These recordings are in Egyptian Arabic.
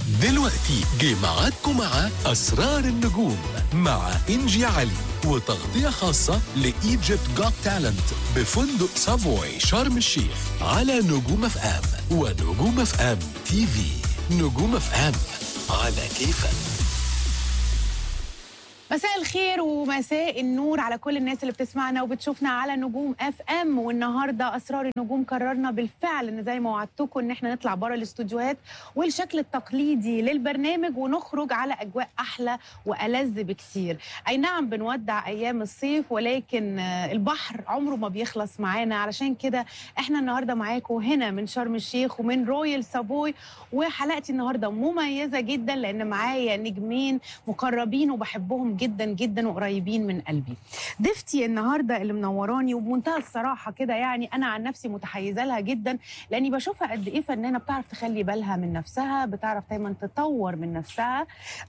دلوقتي جه ميعادكم مع أسرار النجوم مع إنجي علي وتغطية خاصة لإيجيبت جوت تالنت بفندق سافوي شرم الشيخ على نجوم اف ام ونجوم اف ام تي في نجوم اف ام على كيفك مساء الخير ومساء النور على كل الناس اللي بتسمعنا وبتشوفنا على نجوم اف ام والنهارده اسرار النجوم قررنا بالفعل ان زي ما وعدتكم ان احنا نطلع بره الاستوديوهات والشكل التقليدي للبرنامج ونخرج على اجواء احلى والذ بكتير اي نعم بنودع ايام الصيف ولكن آه، البحر عمره ما بيخلص معانا علشان كده احنا النهارده معاكم هنا من شرم الشيخ ومن رويال سافوي وحلقتي النهارده مميزه جدا لان معايا نجمين مقربين وبحبهم جدا جدا وقريبين من قلبي ضيفتي النهارده اللي منوراني وبمنتهى الصراحه كده يعني انا عن نفسي متحيزه لها جدا لاني بشوفها قد ايه فنانه بتعرف تخلي بالها من نفسها بتعرف دايما تطور من نفسها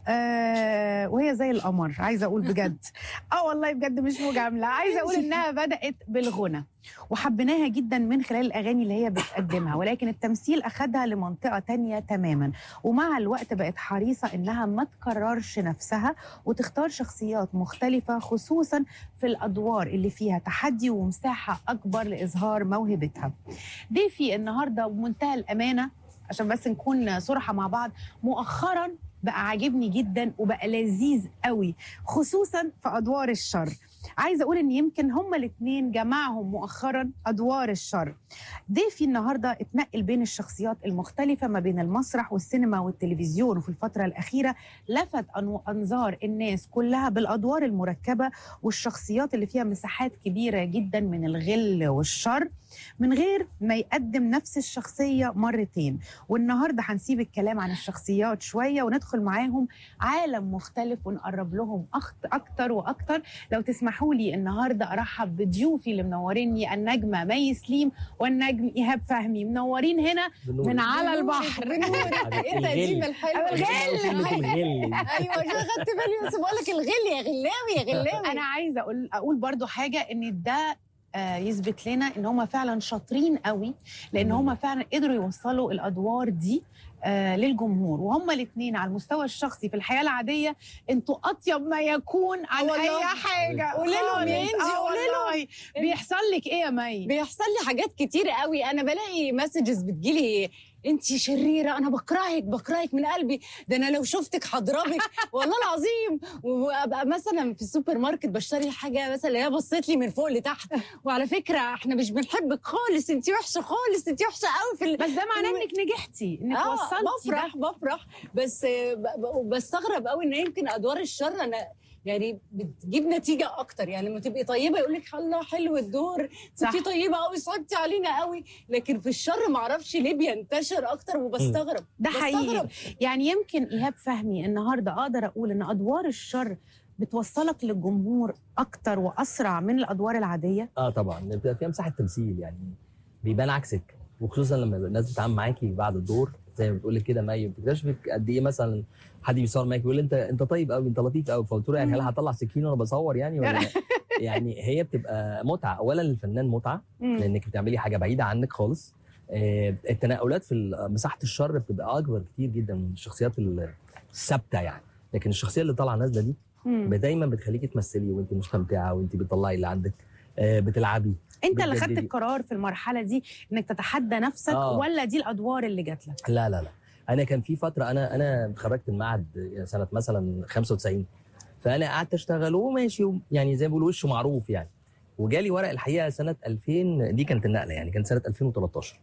آه وهي زي القمر عايزه اقول بجد اه والله بجد مش مجامله عايزه اقول انها بدات بالغنى وحبيناها جدا من خلال الاغاني اللي هي بتقدمها ولكن التمثيل اخدها لمنطقه تانية تماما ومع الوقت بقت حريصه انها ما تكررش نفسها وتختار شخصيات مختلفه خصوصا في الادوار اللي فيها تحدي ومساحه اكبر لاظهار موهبتها ضيفي النهارده بمنتهى الامانه عشان بس نكون صراحه مع بعض مؤخرا بقى عاجبني جدا وبقى لذيذ قوي خصوصا في ادوار الشر عايزه اقول ان يمكن هما الاثنين جمعهم مؤخرا ادوار الشر ضيفي النهارده اتنقل بين الشخصيات المختلفه ما بين المسرح والسينما والتلفزيون وفي الفتره الاخيره لفت أن- انظار الناس كلها بالادوار المركبه والشخصيات اللي فيها مساحات كبيره جدا من الغل والشر من غير ما يقدم نفس الشخصيه مرتين والنهارده هنسيب الكلام عن الشخصيات شويه وندخل معاهم عالم مختلف ونقرب لهم أخت اكتر واكتر لو تسمحوا لي النهارده ارحب بضيوفي اللي منوريني النجمه مي سليم والنجم ايهاب فهمي منورين هنا من على البحر ايه التقديم الحلو الغل. ايوه كده خدت بالي بس بقول لك الغل يا غلاوي يا غلاوي انا عايزه اقول اقول برضو حاجه ان ده آه، يثبت لنا ان هم فعلا شاطرين قوي لان مم. هم فعلا قدروا يوصلوا الادوار دي آه للجمهور وهم الاثنين على المستوى الشخصي في الحياه العاديه انتوا اطيب ما يكون عن والله. اي حاجه قولي لهم يا خالص. إنجي، آه قولي لهم. والله. بيحصل لك ايه يا مي بيحصل لي حاجات كتير قوي انا بلاقي مسجز بتجيلي انت شريره انا بكرهك بكرهك من قلبي ده انا لو شفتك هضربك والله العظيم وابقى مثلا في السوبر ماركت بشتري حاجه مثلا هي بصيت لي من فوق لتحت وعلى فكره احنا مش بنحبك خالص انت وحشه خالص انت وحشه قوي في ال... بس ده معناه انك نجحتي انك اه وصلتي بفرح بفرح بس آه، ب- ب- بستغرب قوي ان يمكن ادوار الشر انا يعني بتجيب نتيجه اكتر يعني لما تبقي طيبه يقول لك الله حلو الدور صح. انت طيبه قوي صعبتي علينا قوي لكن في الشر ما اعرفش ليه بينتشر اكتر وبستغرب ده حقيقي بستغرب. يعني يمكن ايهاب فهمي النهارده اقدر اقول ان ادوار الشر بتوصلك للجمهور اكتر واسرع من الادوار العاديه اه طبعا بتبقى فيها مساحه تمثيل يعني بيبان عكسك وخصوصا لما يبقى الناس بتتعامل معاكي بعد الدور زي ما بتقول لك كده مي بتكتشفك قد ايه مثلا حد بيصور معاكي بيقول لي انت انت طيب قوي انت لطيف قوي فقلت له يعني هل هطلع سكين وانا بصور يعني ولا يعني هي بتبقى متعه اولا للفنان متعه مم. لانك بتعملي حاجه بعيده عنك خالص آه، التنقلات في مساحه الشر بتبقى اكبر كتير جدا من الشخصيات الثابته يعني لكن الشخصيه اللي طالعه نازله دي مم. دايما بتخليكي تمثلي وانت مستمتعه وانت بتطلعي اللي عندك آه، بتلعبي انت اللي خدت بتجددي. القرار في المرحله دي انك تتحدى نفسك آه. ولا دي الادوار اللي جات لك لا لا لا انا كان في فتره انا انا اتخرجت من المعهد سنه مثلا 95 فانا قعدت اشتغل وماشي يعني زي ما بيقولوا وشه معروف يعني وجالي ورق الحقيقه سنه 2000 دي كانت النقله يعني كانت سنه 2013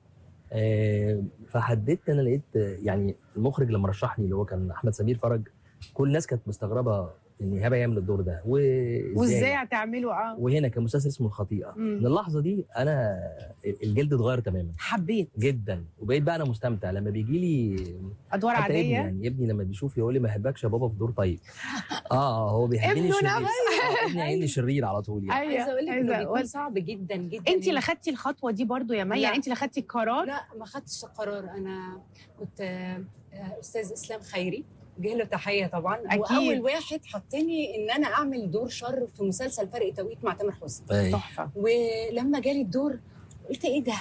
آه، فحددت انا لقيت آه، يعني المخرج لما رشحني اللي هو كان احمد سمير فرج كل الناس كانت مستغربه ان ايهاب يعمل الدور ده وازاي وازاي هتعملوا اه وهنا كان مسلسل اسمه الخطيئه مم. من اللحظه دي انا الجلد اتغير تماما حبيت جدا وبقيت بقى انا مستمتع لما بيجي لي ادوار حتى ابني عاديه يعني ابني لما بيشوف يقول لي ما بحبكش يا بابا في دور طيب اه اه هو بيحبني ابنه شرير نفسه. آه، ابني عيني شرير على طول يعني ايوه عايزه اقول لك عايزة انه بيكون أقول- صعب جدا جدا انت اللي خدتي الخطوه دي برضو يا مي لا. يعني انت اللي خدتي القرار لا ما خدتش القرار انا كنت آه، آه، استاذ اسلام خيري جه له تحيه طبعا أكيد. واول واحد حطني ان انا اعمل دور شر في مسلسل فرق توقيت مع تامر حسني أي. تحفه ولما جالي الدور قلت ايه ده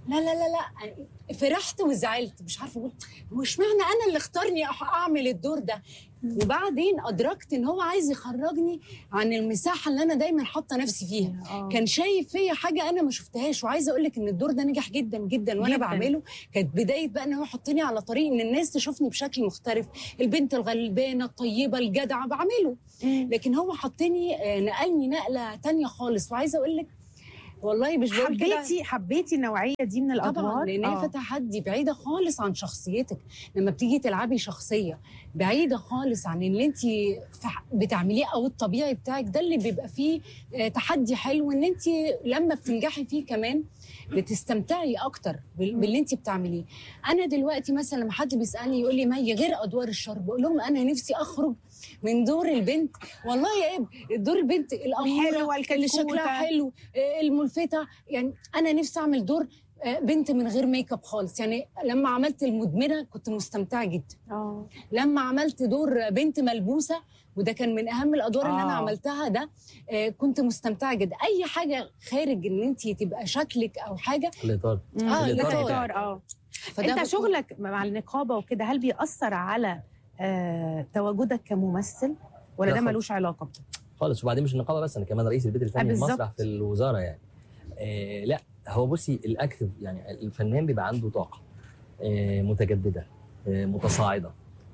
لا لا لا لا فرحت وزعلت مش عارفه اقول هو اشمعنى انا اللي اختارني أح- اعمل الدور ده وبعدين ادركت ان هو عايز يخرجني عن المساحه اللي انا دايما حاطه نفسي فيها آه. كان شايف فيا حاجه انا ما شفتهاش وعايزه اقول لك ان الدور ده نجح جدا جدا وانا جداً. بعمله كانت بدايه بقى ان هو يحطني على طريق ان الناس تشوفني بشكل مختلف البنت الغلبانه الطيبه الجدعه بعمله مم. لكن هو حطني آه، نقلني نقله تانية خالص وعايزه اقول لك والله مش بقول كده حبيتي حبيتي النوعيه دي من الادوار طبعا لان هي آه. في تحدي بعيده خالص عن شخصيتك لما بتيجي تلعبي شخصيه بعيده خالص عن اللي انت بتعمليه او الطبيعي بتاعك ده اللي بيبقى فيه آه، تحدي حلو ان انت لما بتنجحي فيه كمان بتستمتعي اكتر بال- باللي انت بتعمليه انا دلوقتي مثلا لما حد بيسالني يقول لي مي غير ادوار الشر بقول لهم انا نفسي اخرج من دور البنت والله يا اب دور البنت الاموره الحلوة اللي الكتكوتة. شكلها حلو آه، الملفته يعني انا نفسي اعمل دور آه، بنت من غير ميك اب خالص يعني لما عملت المدمنه كنت مستمتعه جدا اه لما عملت دور بنت ملبوسه وده كان من اهم الادوار اللي انا آه. عملتها ده آه، كنت مستمتعه جدا اي حاجه خارج ان انت تبقى شكلك او حاجه الاطار آه، الإطار الإطار. بتاعك. اه فده انت بكون- شغلك مع النقابه وكده هل بيأثر على آه تواجدك كممثل ولا لا ده خالص. ملوش علاقه خالص وبعدين مش النقابه بس انا كمان رئيس البيت الفني بالظبط. المسرح في الوزاره يعني آه لا هو بصي الاكتف يعني الفنان بيبقى عنده طاقه آه متجدده آه متصاعده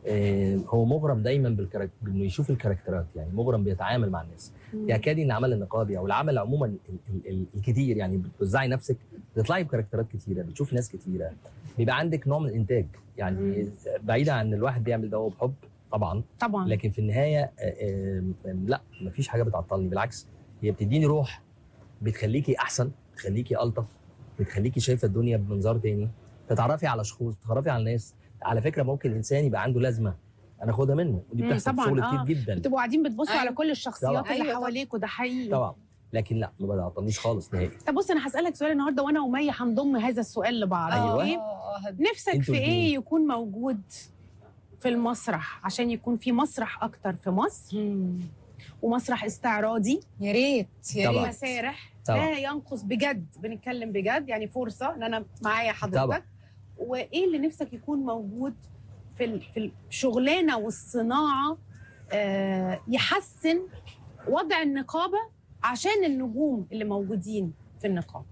آه هو مغرم دايما بالكاركتر انه يشوف الكاركترات يعني مغرم بيتعامل مع الناس يكاد ان العمل النقابي او العمل عموما ال- ال- ال- الكتير يعني بتوزعي نفسك بتطلعي بكاركترات كتيره بتشوف ناس كتيره بيبقى عندك نوع من الانتاج يعني بعيدا عن الواحد بيعمل ده بحب طبعا طبعا لكن في النهايه آه، آه، آه، لا مفيش حاجه بتعطلني بالعكس هي بتديني روح بتخليكي احسن بتخليكي الطف بتخليكي شايفه الدنيا بمنظار تاني تتعرفي على شخوص تتعرفي على ناس على فكره ممكن انسان يبقى عنده لازمه انا اخدها منه ودي مم، بتحصل في طبعاً، شغل آه. كتير جدا بتبقوا قاعدين بتبصوا أيوة. على كل الشخصيات طبعاً. اللي أيوة طبعاً. حواليكوا ده حقيقي طبعا لكن لا ما بتعطلنيش خالص نهائي طب بص انا هسالك سؤال النهارده وانا ومي هنضم هذا السؤال لبعض أيوة. أوكي؟ آه، آه، نفسك انتوا في الاتنين. ايه يكون موجود في المسرح عشان يكون في مسرح اكتر في مصر مم. ومسرح استعراضي يا ريت يا طبعاً. ريت مسارح طبعاً. لا ينقص بجد بنتكلم بجد يعني فرصه ان انا معايا حضرتك طبعاً. وايه اللي نفسك يكون موجود في ال- في الشغلانه والصناعه آه، يحسن وضع النقابه عشان النجوم اللي موجودين في النقابه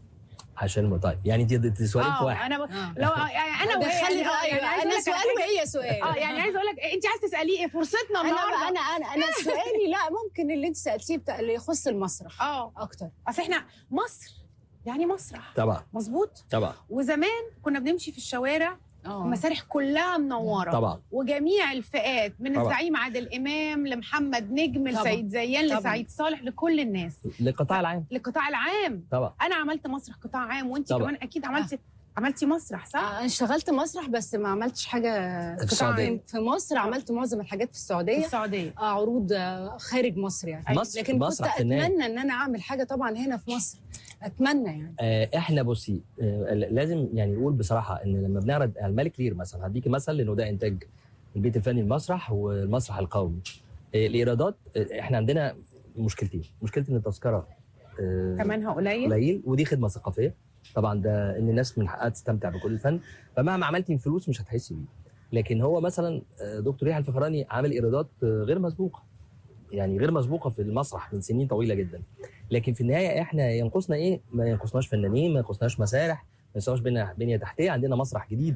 عشان طيب يعني انت انت سؤالين في اه واحد انا ب... آه. لو يعني انا وهي دخلي يعني آه، بقى يعني عايزة انا أقول لك على سؤال حاجة. وهي سؤال اه يعني عايزه اقول لك انت عايز تساليه ايه فرصتنا انا النهارده انا انا انا سؤالي لا ممكن اللي انت سالتيه بتاع اللي يخص المسرح اه اكتر اصل احنا مصر يعني مسرح طبعا مظبوط طبعا وزمان كنا بنمشي في الشوارع اه المسارح كلها منوره طبعا وجميع الفئات من طبعا. الزعيم عادل امام لمحمد نجم طبعا. لسيد زيان طبعا. لسعيد صالح لكل الناس للقطاع العام للقطاع العام طبعا انا عملت مسرح قطاع عام وانت طبعا. كمان اكيد عملتي عملتي مسرح صح؟ انا اشتغلت مسرح بس ما عملتش حاجه في السعودية. في مصر عملت معظم الحاجات في في السعوديه السعوديه آه، عروض آه، خارج مصر يعني مصر لكن كنت مسرح فنان اتمنى ان انا اعمل حاجه طبعا هنا في مصر اتمنى يعني آه، احنا بصي آه، لازم يعني نقول بصراحه ان لما بنعرض الملك لير مثلا هديكي مثل لانه ده انتاج البيت الفني المسرح والمسرح القومي آه، الايرادات آه، احنا عندنا مشكلتين مشكله ان التذكره آه، ثمنها قليل قليل ودي خدمه ثقافيه طبعا ده ان الناس من حقها تستمتع بكل الفن فمهما عملتي من فلوس مش هتحسي بيه لكن هو مثلا آه، دكتور يحيى الفخراني عامل ايرادات آه، غير مسبوقه يعني غير مسبوقه في المسرح من سنين طويله جدا لكن في النهايه احنا ينقصنا ايه ما ينقصناش فنانين ما ينقصناش مسارح ما ينقصناش بنيه بنيه تحتيه عندنا مسرح جديد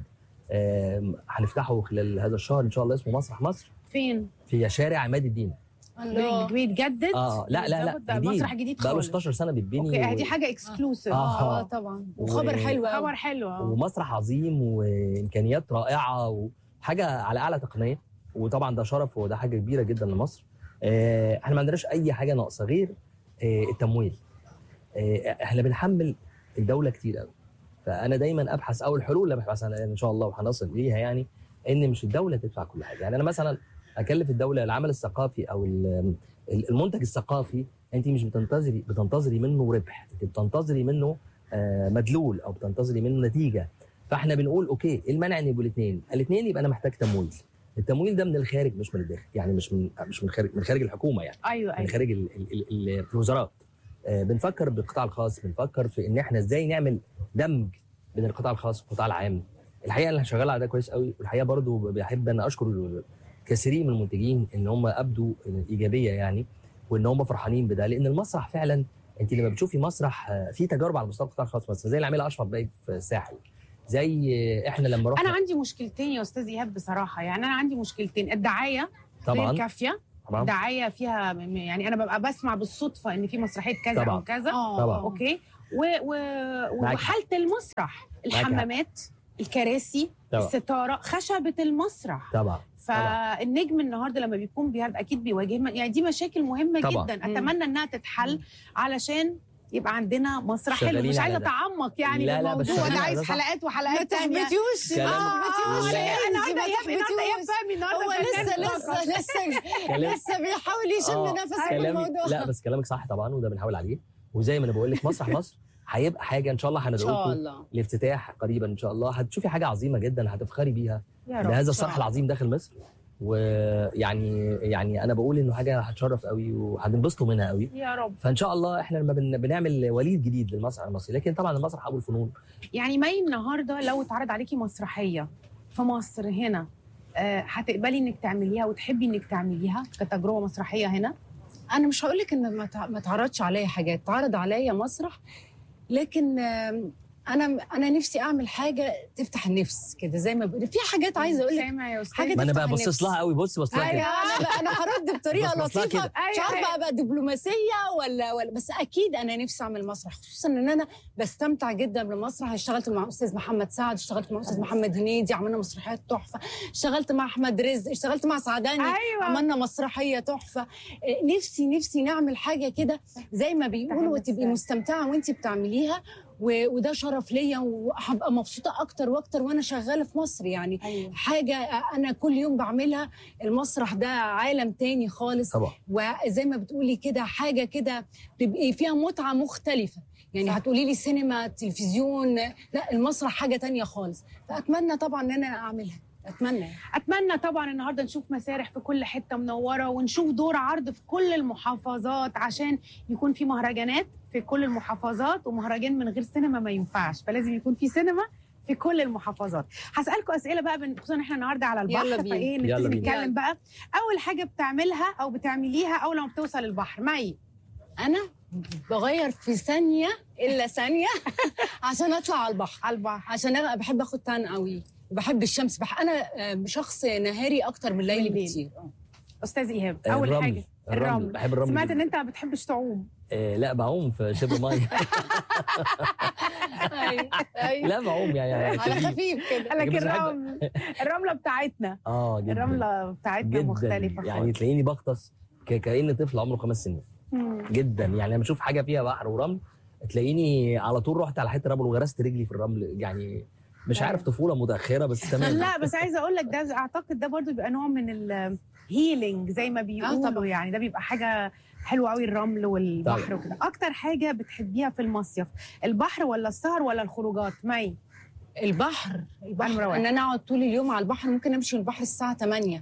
آم، هنفتحه خلال هذا الشهر ان شاء الله اسمه مسرح مصر فين؟ في شارع عماد الدين الله بيتجدد اه لا لا لا بالظبط، ده مسرح جديد بقى له خالص 16 سنه بيتبني اوكي و- دي حاجه اكسكلوسيف آه. اه, آه طبعا وخبر و- حلو أوي. خبر حلو آه. ومسرح عظيم وامكانيات رائعه وحاجه على اعلى تقنيه وطبعا ده شرف وده حاجه كبيره جدا لمصر آه، احنا ما عندناش اي حاجه ناقصه غير آه، التمويل آه، احنا بنحمل الدوله كتير قوي فانا دايما ابحث او الحلول اللي ببحث عنها ان شاء الله وهنصل اليها يعني ان مش الدوله تدفع كل حاجه يعني انا مثلا اكلف الدوله العمل الثقافي او ال- المنتج الثقافي انت مش بتنتظري بتنتظري منه ربح انت بتنتظري منه آه، مدلول او بتنتظري منه نتيجه فاحنا بنقول اوكي ايه المانع ان يبقوا الاثنين الاثنين يبقى انا محتاج تمويل التمويل ده من الخارج مش من الداخل يعني مش من مش من خارج من خارج الحكومه يعني ايوه من ايوه خارج ال- ال- ال- ال- الوزارات آه، بنفكر بالقطاع الخاص بنفكر في ان احنا ازاي نعمل دمج بين القطاع الخاص والقطاع العام الحقيقه انا شغال على ده كويس قوي والحقيقه برضو بحب ان اشكر كثيرين من المنتجين ان هم ابدوا ايجابيه يعني وان هم فرحانين بده لان المسرح فعلا انت لما بتشوفي مسرح آه، في تجارب على مستوى القطاع الخاص مثلا زي اللي عاملها اشرف باي في الساحل زي آه، احنا لما رحنا انا عندي مشكلتين يا استاذ ايهاب بصراحه يعني انا عندي مشكلتين الدعايه غير طبعا كافيه طبعا دعايه فيها م- يعني انا ببقى بسمع بالصدفه ان في مسرحيه كذا طبعا. او كذا آه، طبعا. آه. اوكي و... و... معاك وحاله المسرح الحمامات الكراسي طبعا الستاره خشبه المسرح طبعا فالنجم النهارده لما بيكون بيعرض اكيد بيواجه يعني دي مشاكل مهمه طبعا. جدا مم. اتمنى انها تتحل علشان يبقى عندنا مسرح حلو شغالين مش على عايزه ده. اتعمق يعني لا، لا، بس بالموضوع شغالين ده على عايز ده صح. حلقات ما وحلقات تانية تحبطيوش كلام- اه لا. لا النهارده ما ايهاب النهارده ايهاب تحبطيوش. فهمي النهارده هو فنان لسه طاقة. لسه لسه كلام- لسه بيحاول يشم آه، نفسه في كلامي الموضوع لا بس كلامك صح طبعا وده بنحاول عليه وزي ما انا بقول لك مسرح مصر هيبقى حاجه ان شاء الله ان شاء هندعوكم الله لافتتاح قريبا ان شاء الله هتشوفي حاجه عظيمه جدا هتفخري بيها يا رب بهذا شاء الصرح الله. العظيم داخل مصر ويعني يعني انا بقول انه حاجه هتشرف قوي وهتنبسطوا منها قوي يا رب فان شاء الله احنا لما بن- بنعمل وليد جديد للمسرح المصري لكن طبعا المسرح ابو الفنون يعني مي النهارده لو اتعرض عليكي مسرحيه في مصر هنا آه، هتقبلي انك تعمليها وتحبي انك تعمليها كتجربه مسرحيه هنا انا مش هقول لك ان ما تع- ما تعرضش عليا حاجات تعرض عليا مسرح لكن آم، انا انا نفسي اعمل حاجه تفتح النفس كده زي ما بقول في حاجات عايزه اقول لك سامع يا استاذ حاجة ما انا تفتح بقى النفس. بصص لها قوي بص بص لها ايوه كده انا بقى انا هرد بطريقه بص- بص لها لطيفه كده. مش أيوة، عارفه أيوة. ابقى دبلوماسيه ولا ولا بس اكيد انا نفسي اعمل مسرح خصوصا ان انا بستمتع جدا بالمسرح اشتغلت مع استاذ محمد سعد اشتغلت مع استاذ محمد هنيدي عملنا مسرحيات تحفه اشتغلت مع احمد رزق اشتغلت مع سعداني ايوه عملنا مسرحيه تحفه إيه، نفسي نفسي نعمل حاجه كده زي ما بيقولوا النفس. وتبقي مستمتعه وانت بتعمليها و- وده شرف ليا وهبقى مبسوطه اكتر واكتر وانا شغاله في مصر يعني ايوه حاجه انا كل يوم بعملها المسرح ده عالم تاني خالص طبعا وزي ما بتقولي كده حاجه كده تبقي فيها متعه مختلفه يعني صح. هتقولي لي سينما تلفزيون لا المسرح حاجه تانية خالص فاتمنى طبعا ان انا اعملها اتمنى يعني. اتمنى طبعا النهارده نشوف مسارح في كل حته منوره ونشوف دور عرض في كل المحافظات عشان يكون في مهرجانات في كل المحافظات ومهرجان من غير سينما ما ينفعش فلازم يكون في سينما في كل المحافظات هسالكم اسئله بقى بن- خصوصا احنا النهارده على يلا البحر بينا. فايه يلا نبتدي بينا. نتكلم بقى اول حاجه بتعملها او بتعمليها اول ما بتوصل البحر مي انا بغير في ثانيه الا ثانيه عشان اطلع على البحر على البحر عشان انا بحب اخد تان قوي وبحب الشمس بح... انا آه، شخص نهاري اكتر من ليلي بالليل. بكتير آه. استاذ ايهاب اول الرمل. حاجه الرمل الرمل. بحب الرمل سمعت جداً. ان انت ما بتحبش تعوم آه لا بعوم في شبه ميه أيوة، أيوة. لا بعوم يعني على خفيف. خفيف كده قال لك بس بحب- الرمل الرمله بتاعتنا اه جدا الرمله بتاعتنا جدا مختلفه يعني خالص. تلاقيني بغطس ك- كاني طفل عمره خمس سنين مم. جدا يعني لما اشوف حاجه فيها بحر ورمل تلاقيني على طول رحت على حته رمل وغرست رجلي في الرمل يعني مش عارف طفوله متاخره بس تمام لا بس عايزه اقول لك ده اعتقد ده برضو بيبقى نوع من الهيلينج زي ما بيقولوا طبعاً. يعني ده بيبقى حاجه حلوه قوي الرمل والبحر طبعاً. وكده اكتر حاجه بتحبيها في المصيف البحر ولا السهر ولا الخروجات مي البحر أنا البحر مروحة. ان انا اقعد طول اليوم على البحر ممكن امشي البحر الساعه 8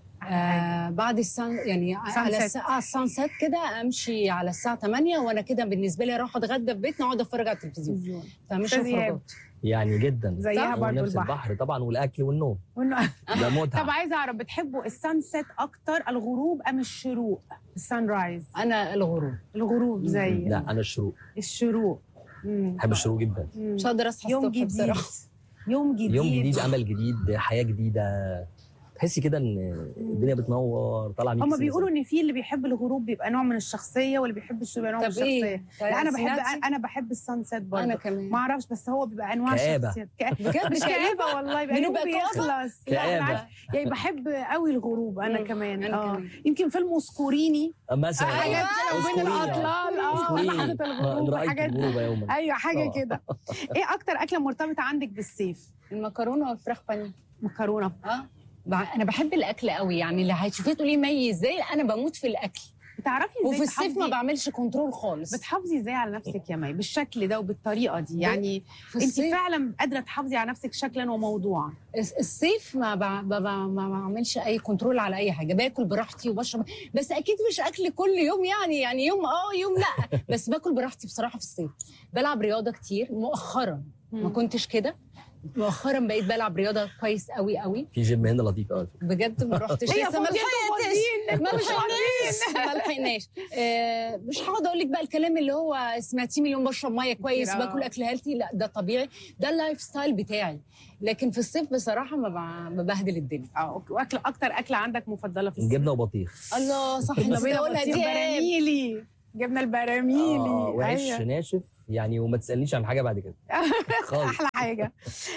آه بعد السان يعني على Sunset. الساعه السانسيت كده امشي على الساعه 8 وانا كده بالنسبه لي اروح اتغدى في بيتنا واقعد اتفرج على التلفزيون فمش أستاذ إيهاب. خروجات يعني جدا زيها هو برضو نفس البحر البحر طبعا والاكل والنوم وإنه- ده متعه طب عايزه اعرف بتحبوا السانسيت اكتر الغروب ام الشروق السان رايز انا الغروب الغروب زي لا انا الشروق الشروق مم. بحب الشروق جدا مم. مش هقدر اصحى يوم الصبح جديد بصراحه يوم جديد يوم جديد امل جديد حياه جديده تحسي كده ان الدنيا بتنور طالعه هما بيقولوا ان في اللي بيحب الغروب بيبقى نوع من الشخصيه واللي بيحب الشروق بيبقى نوع من طب الشخصيه ايه لا انا سمعتي؟ بحب انا بحب السانسيت برضه انا كمان ما اعرفش بس هو بيبقى انواع كآبة. شخصيات كآبة. بجد مش كآبة والله بيبقى يوم بنبقى كآبة؟ بيخلص لا كآبة. بالعكس يعني بحب قوي الغروب انا مم. كمان أنا اه كمان. يمكن فيلم اسكوريني مثلا حاجات كده وبين أسطورية. الاطلال اه أسطورية. لحظه آه، الغروب إن رأيت وحاجات الغروب يوما ايوه حاجه آه. كده ايه اكتر اكله مرتبطه عندك بالصيف المكرونه والفراخ بانيه مكرونه اه بع- انا بحب الاكل قوي يعني اللي هتشوفيه تقولي مي ازاي انا بموت في الاكل بتعرفي ازاي وفي الصيف ما تحافظي- بعملش كنترول خالص بتحافظي ازاي على نفسك يا مي بالشكل ده وبالطريقه دي يعني في انت الصيف فعلا قادره تحافظي على نفسك شكلا وموضوعا الس- الصيف ما ب... ب... ب... ما بعملش اي كنترول على اي حاجه باكل براحتي وبشرب بس اكيد مش اكل كل يوم يعني يعني يوم اه يوم لا بس باكل براحتي بصراحه في الصيف بلعب رياضه كتير مؤخرا ما كنتش كده مؤخرا بقيت بلعب رياضه كويس قوي قوي في جيم هنا لطيف قوي بجد ما رحتش هي لسه ما فاضيين لحقتش وفاضيين. ما لحقناش ما لحقناش آه، مش هقعد اقول لك بقى الكلام اللي هو سمعتيه مليون بشرب ميه كويس كتير، آه. باكل اكل هيلثي لا ده طبيعي ده اللايف ستايل بتاعي لكن في الصيف بصراحه ما ب- ببهدل الدنيا اه أوكي. واكل اكتر اكله عندك مفضله في الصيف جبنه وبطيخ الله صح جبنه نسيت بيضاء اقولها بطيخ دي براميلي جبنه البراميلي اه وعيش أيوة. ناشف يعني وما تسالنيش عن حاجه بعد كده خالص احلى حاجه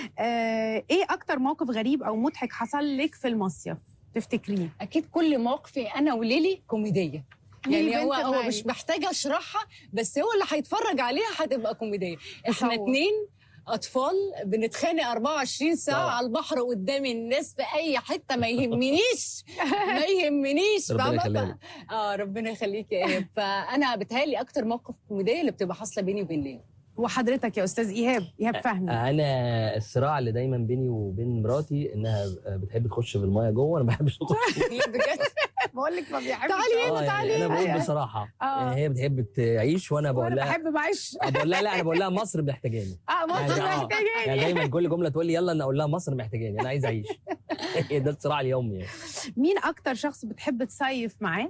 آه، ايه اكتر موقف غريب او مضحك حصل لك في المصيف تفتكريه اكيد كل مواقفي انا وليلي كوميديه ليلي يعني هو بنت هو معي. مش محتاجه اشرحها بس هو اللي هيتفرج عليها هتبقى كوميديه احنا تصور. اتنين اطفال بنتخانق 24 ساعه طبعا. على البحر قدام الناس في اي حته ما يهمنيش ما يهمنيش ربنا فاهمة؟ يخليها لك. اه ربنا يخليك يا ايهاب فانا بتهيألي اكتر موقف كوميديه اللي بتبقى حاصله بيني وبين ليلى وحضرتك يا استاذ ايهاب ايهاب فهمي انا الصراع اللي دايما بيني وبين مراتي انها بتحب تخش في المايه جوه وانا ما بحبش اخش بجد بقول لك ما بيحبش تعالي هنا، آه، تعالي يعني انا هنا. بقول بصراحه آه. يعني هي بتحب تعيش وانا بقول وانا لها بحب معيش آه، بقول لها لا انا بقول لها مصر محتاجاني اه مصر يعني آه، محتاجاني يعني دايما كل جمله تقول لي يلا انا اقول لها مصر محتاجاني انا عايز اعيش ده الصراع اليومي يعني. مين اكتر شخص بتحب تصيف معاه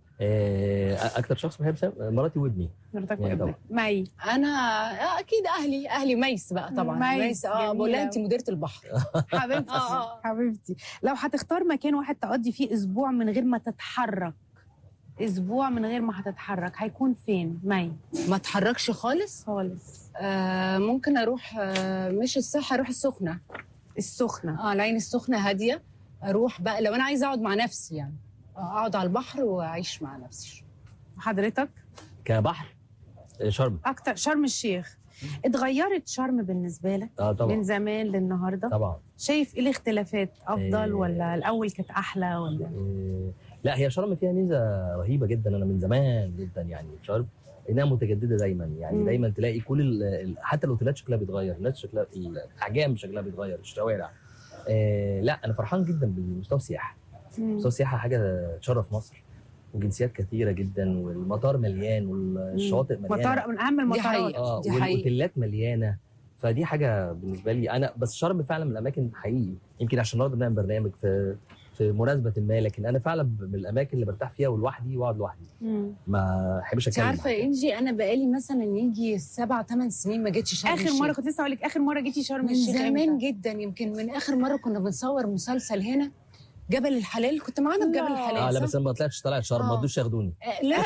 آه، اكتر شخص بحب سام- مراتي وابني مراتك يعني وابنك مي انا آه، اكيد اهلي اهلي ميس بقى طبعا ميس، ميس اه جميلة بقول لها انت أوي. مديره البحر حبيبتي آه، آه. حبيبتي لو هتختار مكان واحد تقضي فيه اسبوع من غير ما تتحرك اسبوع من غير ما هتتحرك هيكون فين مي ما اتحركش خالص خالص آه ممكن اروح آه مش الساحه اروح السخنه السخنه اه العين السخنه هاديه اروح بقى لو انا عايزه اقعد مع نفسي يعني آه، اقعد على البحر واعيش مع نفسي حضرتك كبحر آه، شرم اكتر شرم الشيخ اتغيرت شرم بالنسبه لك اه من طبعا زمان للنهارده طبعا شايف ايه الاختلافات افضل إيه. ولا الاول كانت احلى ولا آه، لا هي شرم فيها ميزه رهيبه جدا انا من زمان جدا يعني شرم انها متجدده دايما يعني مم. دايما تلاقي كل ال- ال- حتى الاوتيلات شكلها بيتغير الناس شكلها الاحجام شكلها بيتغير الشوارع آه لا انا فرحان جدا بالمستوى السياحه مم. مستوى السياحه حاجه تشرف مصر وجنسيات كثيره جدا والمطار مليان والشواطئ مليانه مطار من اهم دي المطارات حقيقة. اه دي حقيقة. والاوتيلات مليانه فدي حاجه بالنسبه لي انا بس شرم فعلا من الاماكن حقيقي يمكن عشان النهارده بنعمل برنامج في في مناسبه ما لكن انا فعلا من الاماكن اللي برتاح فيها ولوحدي واقعد لوحدي مم. ما احبش انت اتكلم عارفه مع يا انجي انا بقالي مثلا يجي سبع ثمان سنين ما جيتش شرم اخر الشيخ. مره كنت لسه اقول لك اخر مره جيتي شرم من الشيخ زمان إمتى؟ جدا يمكن من اخر مره كنا بنصور مسلسل هنا جبل الحلال كنت معانا في جبل لا. الحلال اه لا صح؟ بس انا ما طلعتش طلعت شرم ما آه. رضوش ياخدوني آه، لا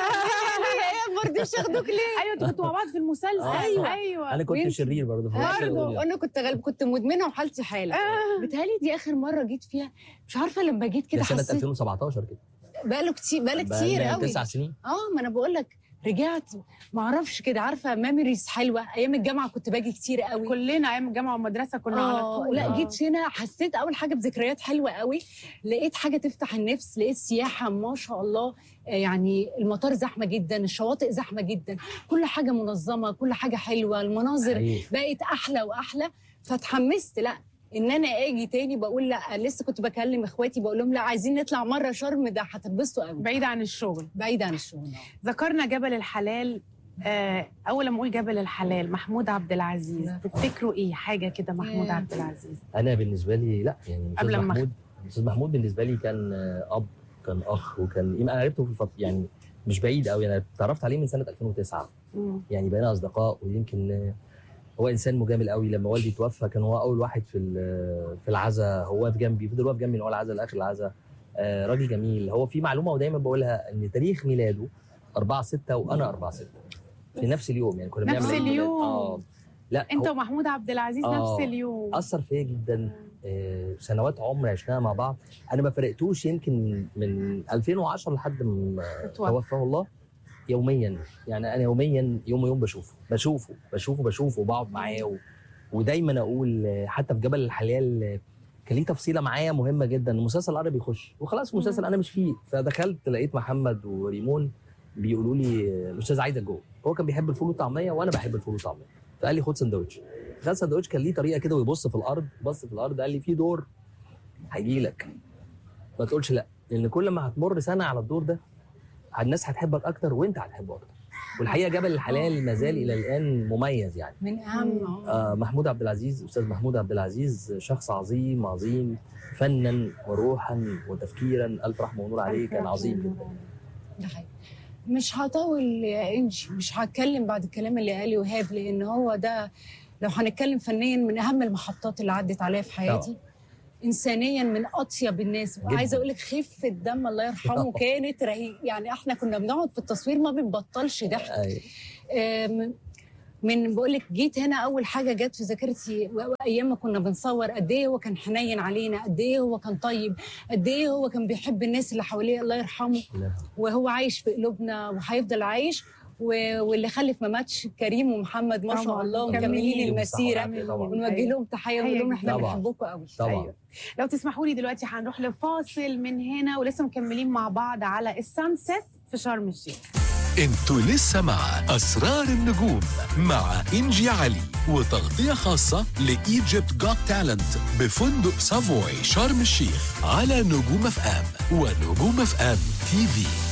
ما رضيش ياخدوك ليه؟ ايوه انتوا كنتوا مع بعض في المسلسل آه. ايوه ايوه انا كنت ويمكن- شرير برضه فما رضوش برضه ياخدوني. وانا كنت غالب كنت مدمنه وحالتي حاله آه. بتهيألي دي اخر مره جيت فيها مش عارفه لما جيت كده ده سنه حسيت 2017 كده بقاله كتير بقاله كتير بقالنا قوي تسع سنين اه ما انا بقول لك رجعت ما اعرفش كده عارفه ميموريز حلوه ايام الجامعه كنت باجي كتير قوي كلنا ايام الجامعه والمدرسه كنا على آه طول لا آه. جيت هنا حسيت اول حاجه بذكريات حلوه قوي لقيت حاجه تفتح النفس لقيت سياحه ما شاء الله آه، يعني المطار زحمه جدا الشواطئ زحمه جدا كل حاجه منظمه كل حاجه حلوه المناظر حقيقي. بقت احلى واحلى فتحمست لا ان انا اجي تاني بقول لا لسه كنت بكلم اخواتي بقول لهم لا عايزين نطلع مره شرم ده هتتبسطوا قوي بعيد عن الشغل بعيد عن الشغل ذكرنا جبل الحلال آه اول لما اقول جبل الحلال محمود عبد العزيز نعم. تفتكروا ايه حاجه كده محمود ياه. عبد العزيز انا بالنسبه لي لا يعني قبل استاذ ما محمود استاذ محمود بالنسبه لي كان آه، اب كان اخ وكان يمكن انا عرفته في الفط... يعني مش بعيد قوي انا اتعرفت عليه من سنه 2009 مم. يعني بقينا اصدقاء ويمكن آه، هو انسان مجامل قوي لما والدي توفى كان هو اول واحد في ال- في العزاء هو واقف جنبي فضل واقف جنبي من اول العزاء لاخر العزاء آه، راجل جميل هو في معلومه ودايما بقولها ان تاريخ ميلاده 4 6 وانا 4 6 في نفس اليوم يعني كنا نفس بنعمل عيد ميلاد. اليوم. اه لا انت هو ومحمود عبد العزيز آه. نفس اليوم اثر فيا جدا آه، سنوات عمر عشناها مع بعض انا ما فرقتوش يمكن من 2010 لحد ما اتوفى. توفاه الله يوميا يعني انا يوميا يوم يوم بشوفه بشوفه بشوفه بشوفه وبقعد معاه و... ودايما اقول آه، حتى في جبل الحلال آه، كان ليه تفصيله معايا مهمه جدا المسلسل العربي يخش وخلاص المسلسل انا مش فيه فدخلت لقيت محمد وريمون بيقولوا لي آه، الاستاذ عايزك جوه هو كان بيحب الفول والطعميه وانا بحب الفول والطعميه فقال لي خد سندوتش خد سندوتش كان ليه طريقه كده ويبص في الارض بص في الارض قال لي في دور هيجي لك ما تقولش لا لان كل ما هتمر سنه على الدور ده الناس هتحبك اكتر وانت هتحبه اكتر والحقيقه جبل الحلال ما زال الى الان مميز يعني من اهم آه محمود عبد العزيز استاذ محمود عبد العزيز شخص عظيم عظيم فنا وروحا وتفكيرا الف رحمه ونور عليه كان عظيم جدا ده حقيقي. مش هطول يا انجي مش هتكلم بعد الكلام اللي قاله وهاب لان هو ده لو هنتكلم فنيا من اهم المحطات اللي عدت عليا في حياتي انسانيا من اطيب الناس جداً. وعايزه اقول لك خفه دم الله يرحمه كانت رهيب يعني احنا كنا بنقعد في التصوير ما بنبطلش ضحك أيوة. آم، من بقول لك جيت هنا اول حاجه جت في ذاكرتي و- وايام ما كنا بنصور قد ايه هو كان حنين علينا قد ايه هو كان طيب قد ايه هو كان بيحب الناس اللي حواليه الله يرحمه لا. وهو عايش في قلوبنا وهيفضل عايش و- واللي خلف ما ماتش كريم ومحمد ما شاء طبعاً. الله كملين. مكملين المسيره طبعاً. ونوجه لهم تحيه ونقول لهم احنا طبعاً. بنحبكم قوي طبعا أيوة. لو تسمحوا لي دلوقتي هنروح لفاصل من هنا ولسه مكملين مع بعض على السانسيت في شرم الشيخ انتوا لسه مع أسرار النجوم مع إنجي علي وتغطية خاصة لإيجيبت جوت تالنت بفندق سافوي شرم الشيخ على نجوم اف ام ونجوم اف ام تي في